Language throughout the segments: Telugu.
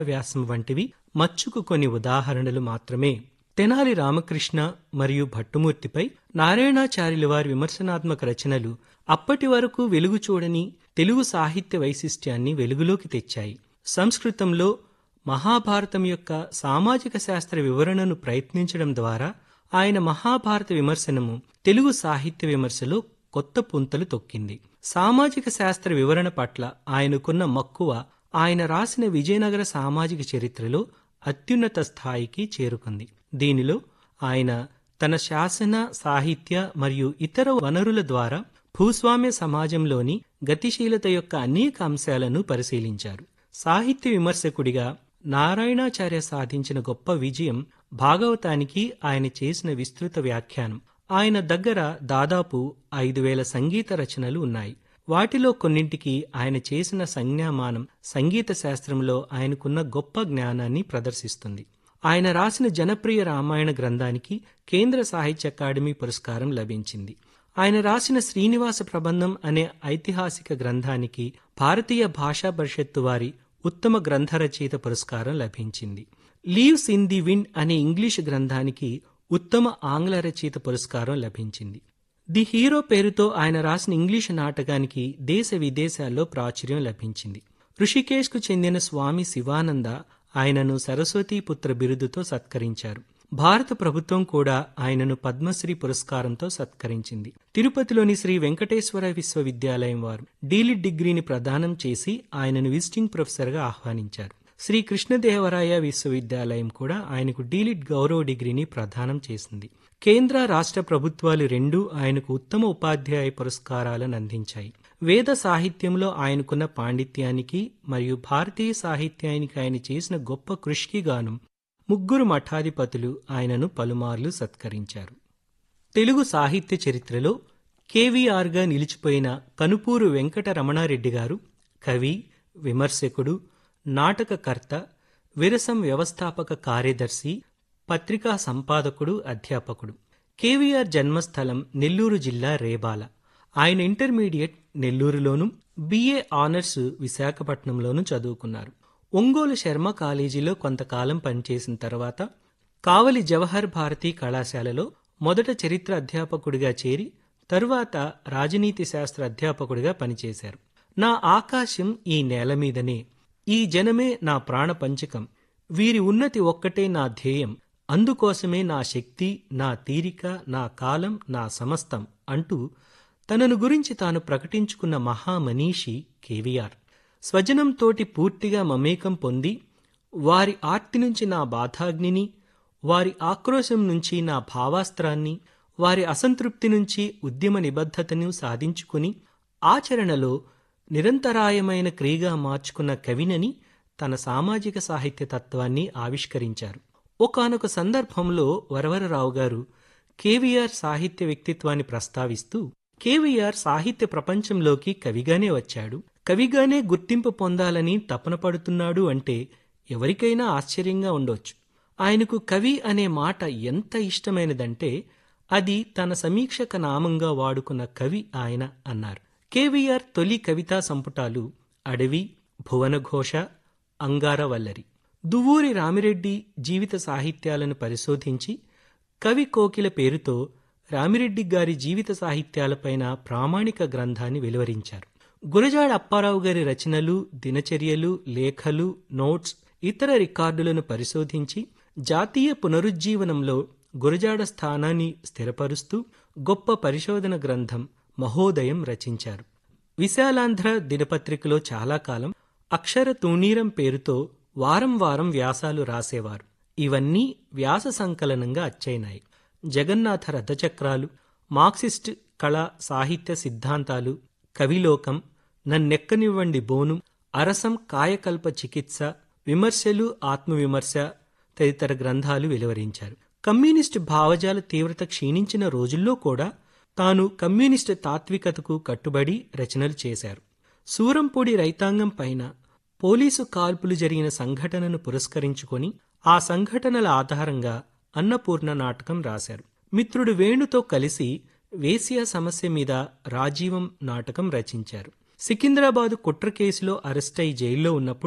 వ్యాసం వంటివి మచ్చుకు కొన్ని ఉదాహరణలు మాత్రమే తెనాలి రామకృష్ణ మరియు భట్టుమూర్తిపై నారాయణాచార్యుల వారి విమర్శనాత్మక రచనలు అప్పటి వరకు వెలుగు చూడని తెలుగు సాహిత్య వైశిష్ట్యాన్ని వెలుగులోకి తెచ్చాయి సంస్కృతంలో మహాభారతం యొక్క సామాజిక శాస్త్ర వివరణను ప్రయత్నించడం ద్వారా ఆయన మహాభారత విమర్శనము తెలుగు సాహిత్య విమర్శలో కొత్త పుంతలు తొక్కింది సామాజిక శాస్త్ర వివరణ పట్ల ఆయనకున్న మక్కువ ఆయన రాసిన విజయనగర సామాజిక చరిత్రలో అత్యున్నత స్థాయికి చేరుకుంది దీనిలో ఆయన తన శాసన సాహిత్య మరియు ఇతర వనరుల ద్వారా భూస్వామ్య సమాజంలోని గతిశీలత యొక్క అనేక అంశాలను పరిశీలించారు సాహిత్య విమర్శకుడిగా నారాయణాచార్య సాధించిన గొప్ప విజయం భాగవతానికి ఆయన చేసిన విస్తృత వ్యాఖ్యానం ఆయన దగ్గర దాదాపు ఐదు వేల సంగీత రచనలు ఉన్నాయి వాటిలో కొన్నింటికి ఆయన చేసిన సంజ్ఞామానం సంగీత శాస్త్రంలో ఆయనకున్న గొప్ప జ్ఞానాన్ని ప్రదర్శిస్తుంది ఆయన రాసిన జనప్రియ రామాయణ గ్రంథానికి కేంద్ర సాహిత్య అకాడమీ పురస్కారం లభించింది ఆయన రాసిన శ్రీనివాస ప్రబంధం అనే ఐతిహాసిక గ్రంథానికి భారతీయ భాషా పరిషత్తు వారి ఉత్తమ గ్రంథ రచయిత పురస్కారం లభించింది లీవ్స్ ఇన్ ది విండ్ అనే ఇంగ్లీష్ గ్రంథానికి ఉత్తమ ఆంగ్ల రచయిత పురస్కారం లభించింది ది హీరో పేరుతో ఆయన రాసిన ఇంగ్లీష్ నాటకానికి దేశ విదేశాల్లో ప్రాచుర్యం లభించింది ఋషికేశ్కు చెందిన స్వామి శివానంద ఆయనను సరస్వతీ పుత్ర బిరుదుతో సత్కరించారు భారత ప్రభుత్వం కూడా ఆయనను పద్మశ్రీ పురస్కారంతో సత్కరించింది తిరుపతిలోని శ్రీ వెంకటేశ్వర విశ్వవిద్యాలయం వారు డీలిట్ డిగ్రీని ప్రదానం చేసి ఆయనను విజిటింగ్ ప్రొఫెసర్గా ఆహ్వానించారు శ్రీ కృష్ణదేవరాయ విశ్వవిద్యాలయం కూడా ఆయనకు డీలిట్ గౌరవ డిగ్రీని ప్రదానం చేసింది కేంద్ర రాష్ట్ర ప్రభుత్వాలు రెండూ ఆయనకు ఉత్తమ ఉపాధ్యాయ పురస్కారాలను అందించాయి వేద సాహిత్యంలో ఆయనకున్న పాండిత్యానికి మరియు భారతీయ సాహిత్యానికి ఆయన చేసిన గొప్ప కృషికి గాను ముగ్గురు మఠాధిపతులు ఆయనను పలుమార్లు సత్కరించారు తెలుగు సాహిత్య చరిత్రలో కేవీఆర్గా నిలిచిపోయిన కనుపూరు వెంకట రమణారెడ్డి గారు కవి విమర్శకుడు నాటకకర్త విరసం వ్యవస్థాపక కార్యదర్శి పత్రికా సంపాదకుడు అధ్యాపకుడు కేవీఆర్ జన్మస్థలం నెల్లూరు జిల్లా రేబాల ఆయన ఇంటర్మీడియట్ నెల్లూరులోను బిఏ ఆనర్స్ విశాఖపట్నంలోను చదువుకున్నారు ఒంగోలు శర్మ కాలేజీలో కొంతకాలం పనిచేసిన తర్వాత కావలి జవహర్ భారతి కళాశాలలో మొదట చరిత్ర అధ్యాపకుడిగా చేరి తరువాత రాజనీతి శాస్త్ర అధ్యాపకుడిగా పనిచేశారు నా ఆకాశం ఈ నేల మీదనే ఈ జనమే నా ప్రాణ పంచకం వీరి ఉన్నతి ఒక్కటే నా ధ్యేయం అందుకోసమే నా శక్తి నా తీరిక నా కాలం నా సమస్తం అంటూ తనను గురించి తాను ప్రకటించుకున్న మహామనీషి కేవీఆర్ స్వజనంతోటి పూర్తిగా మమేకం పొంది వారి ఆర్తి నుంచి నా బాధాగ్నిని వారి ఆక్రోశం నుంచి నా భావాస్త్రాన్ని వారి అసంతృప్తి నుంచి ఉద్యమ నిబద్ధతను సాధించుకుని ఆచరణలో నిరంతరాయమైన క్రియగా మార్చుకున్న కవినని తన సామాజిక సాహిత్య తత్వాన్ని ఆవిష్కరించారు ఒకనొక సందర్భంలో వరవరరావు గారు కేవీఆర్ సాహిత్య వ్యక్తిత్వాన్ని ప్రస్తావిస్తూ కేవీఆర్ సాహిత్య ప్రపంచంలోకి కవిగానే వచ్చాడు కవిగానే గుర్తింపు పొందాలని తపన పడుతున్నాడు అంటే ఎవరికైనా ఆశ్చర్యంగా ఉండొచ్చు ఆయనకు కవి అనే మాట ఎంత ఇష్టమైనదంటే అది తన సమీక్షక నామంగా వాడుకున్న కవి ఆయన అన్నారు కేవీఆర్ తొలి కవితా సంపుటాలు అడవి భువనఘోష అంగారవల్లరి దువ్వూరి రామిరెడ్డి జీవిత సాహిత్యాలను పరిశోధించి కవి కోకిల పేరుతో రామిరెడ్డి గారి జీవిత సాహిత్యాలపైన ప్రామాణిక గ్రంథాన్ని వెలువరించారు గురజాడ అప్పారావు గారి రచనలు దినచర్యలు లేఖలు నోట్స్ ఇతర రికార్డులను పరిశోధించి జాతీయ పునరుజ్జీవనంలో గురజాడ స్థానాన్ని స్థిరపరుస్తూ గొప్ప పరిశోధన గ్రంథం మహోదయం రచించారు విశాలాంధ్ర దినపత్రికలో చాలా కాలం అక్షర తూణీరం పేరుతో వారం వారం వ్యాసాలు రాసేవారు ఇవన్నీ వ్యాస సంకలనంగా అచ్చైనాయి జగన్నాథ రథచక్రాలు మార్క్సిస్ట్ కళ సాహిత్య సిద్ధాంతాలు కవిలోకం నన్నెక్కనివ్వండి బోను అరసం కాయకల్ప చికిత్స విమర్శలు ఆత్మవిమర్శ తదితర గ్రంథాలు వెలువరించారు కమ్యూనిస్టు భావజాల తీవ్రత క్షీణించిన రోజుల్లో కూడా తాను కమ్యూనిస్టు తాత్వికతకు కట్టుబడి రచనలు చేశారు సూరంపూడి రైతాంగం పైన పోలీసు కాల్పులు జరిగిన సంఘటనను పురస్కరించుకొని ఆ సంఘటనల ఆధారంగా అన్నపూర్ణ నాటకం రాశారు మిత్రుడు వేణుతో కలిసి వేసియా సమస్య మీద రాజీవం నాటకం రచించారు సికింద్రాబాదు కుట్ర కేసులో అరెస్టై జైల్లో ఉన్నప్పుడు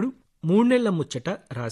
మూణ్ణెళ్ల ముచ్చట రాశారు